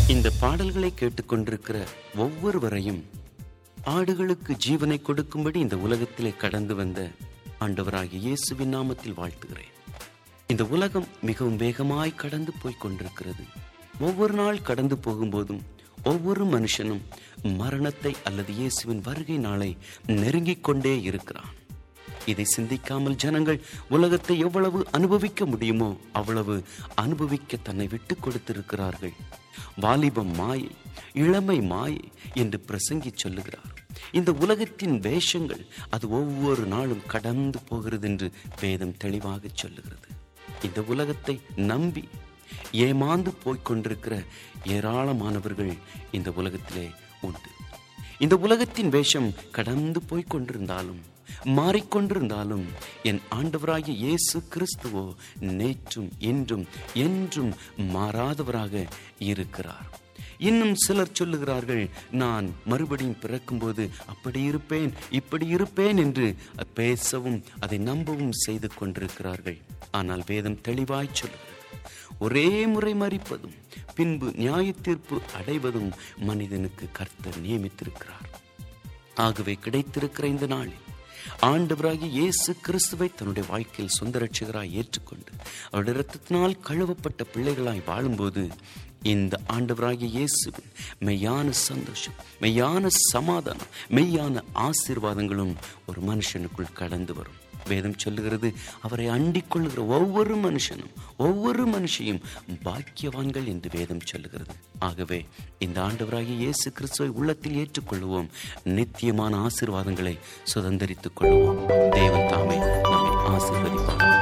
இந்த பாடல்களை கேட்டுக்கொண்டிருக்கிற ஒவ்வொருவரையும் ஆடுகளுக்கு ஜீவனை கொடுக்கும்படி இந்த உலகத்திலே கடந்து வந்த ஆண்டவராகிய இயேசுவின் நாமத்தில் வாழ்த்துகிறேன் இந்த உலகம் மிகவும் வேகமாய் கடந்து போய் கொண்டிருக்கிறது ஒவ்வொரு நாள் கடந்து போகும்போதும் ஒவ்வொரு மனுஷனும் மரணத்தை அல்லது இயேசுவின் வருகை நாளை நெருங்கிக் கொண்டே இருக்கிறான் இதை சிந்திக்காமல் ஜனங்கள் உலகத்தை எவ்வளவு அனுபவிக்க முடியுமோ அவ்வளவு அனுபவிக்க தன்னை விட்டு கொடுத்திருக்கிறார்கள் வாலிபம் மாயை இளமை மாயை என்று பிரசங்கி சொல்லுகிறார் இந்த உலகத்தின் வேஷங்கள் அது ஒவ்வொரு நாளும் கடந்து போகிறது என்று வேதம் தெளிவாக சொல்லுகிறது இந்த உலகத்தை நம்பி ஏமாந்து போய்க் கொண்டிருக்கிற ஏராளமானவர்கள் இந்த உலகத்திலே உண்டு இந்த உலகத்தின் வேஷம் கடந்து போய்க் கொண்டிருந்தாலும் மாறிக்கொண்டிருந்தாலும் என் ஆண்டவராகிய இயேசு கிறிஸ்துவோ நேற்றும் இன்றும் என்றும் மாறாதவராக இருக்கிறார் இன்னும் சிலர் சொல்லுகிறார்கள் நான் மறுபடியும் பிறக்கும்போது அப்படி இருப்பேன் இப்படி இருப்பேன் என்று பேசவும் அதை நம்பவும் செய்து கொண்டிருக்கிறார்கள் ஆனால் வேதம் தெளிவாய் சொல்லுகிறது ஒரே முறை மறிப்பதும் பின்பு நியாய தீர்ப்பு அடைவதும் மனிதனுக்கு கர்த்தர் நியமித்திருக்கிறார் ஆகவே கிடைத்திருக்கிற இந்த நாளில் ஆண்டவராகிய இயேசு கிறிஸ்துவை தன்னுடைய வாழ்க்கையில் சொந்த ரட்சகராய் ஏற்றுக்கொண்டு அவருடைய இரத்தத்தினால் கழுவப்பட்ட பிள்ளைகளாய் வாழும்போது இந்த ஆண்டவராகிய இயேசுவின் மெய்யான சந்தோஷம் மெய்யான சமாதானம் மெய்யான ஆசீர்வாதங்களும் ஒரு மனுஷனுக்குள் கடந்து வரும் வேதம் சொல்லுகிறது அவரை அண்டிக் கொள்ளுகிற ஒவ்வொரு மனுஷனும் ஒவ்வொரு மனுஷியும் பாக்கியவான்கள் என்று வேதம் சொல்லுகிறது ஆகவே இந்த ஆண்டவராகிய இயேசு கிறிஸ்துவை உள்ளத்தில் ஏற்றுக்கொள்வோம் நித்தியமான ஆசீர்வாதங்களை சுதந்திரித்துக் கொள்வோம் தேவன் தாமே நம்மை ஆசீர்வதிப்பார்